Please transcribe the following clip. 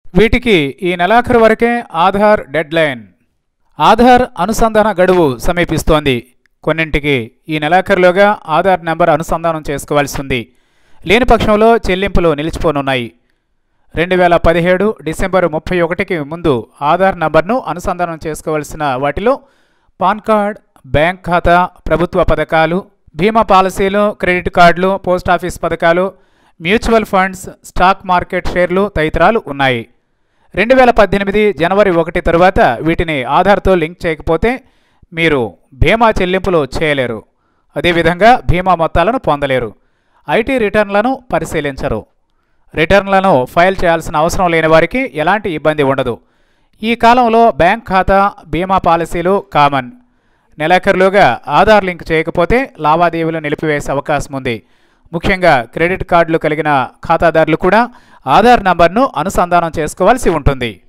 వీటికి ఈ నెలాఖరు వరకే ఆధార్ డెడ్ లైన్ ఆధార్ అనుసంధాన గడువు సమీపిస్తోంది కొన్నింటికి ఈ నెలాఖరులోగా ఆధార్ నెంబర్ అనుసంధానం చేసుకోవాల్సి ఉంది లేని పక్షంలో చెల్లింపులు నిలిచిపోనున్నాయి రెండు వేల పదిహేడు డిసెంబర్ ముప్పై ఒకటికి ముందు ఆధార్ నంబర్ను అనుసంధానం చేసుకోవాల్సిన వాటిలో పాన్ కార్డ్ బ్యాంక్ ఖాతా ప్రభుత్వ పథకాలు బీమా పాలసీలు క్రెడిట్ కార్డులు పోస్టాఫీస్ పథకాలు మ్యూచువల్ ఫండ్స్ స్టాక్ మార్కెట్ షేర్లు తదితరాలు ఉన్నాయి రెండు వేల పద్దెనిమిది జనవరి ఒకటి తరువాత వీటిని ఆధార్తో లింక్ చేయకపోతే మీరు బీమా చెల్లింపులు చేయలేరు అదేవిధంగా బీమా మొత్తాలను పొందలేరు ఐటీ రిటర్న్లను పరిశీలించరు రిటర్న్లను ఫైల్ చేయాల్సిన అవసరం లేని వారికి ఎలాంటి ఇబ్బంది ఉండదు ఈ కాలంలో బ్యాంక్ ఖాతా బీమా పాలసీలు కామన్ నెలాఖరులోగా ఆధార్ లింక్ చేయకపోతే లావాదేవీలు నిలిపివేసే అవకాశం ఉంది ముఖ్యంగా క్రెడిట్ కార్డులు కలిగిన ఖాతాదారులు కూడా ఆధార్ నంబర్ను అనుసంధానం చేసుకోవాల్సి ఉంటుంది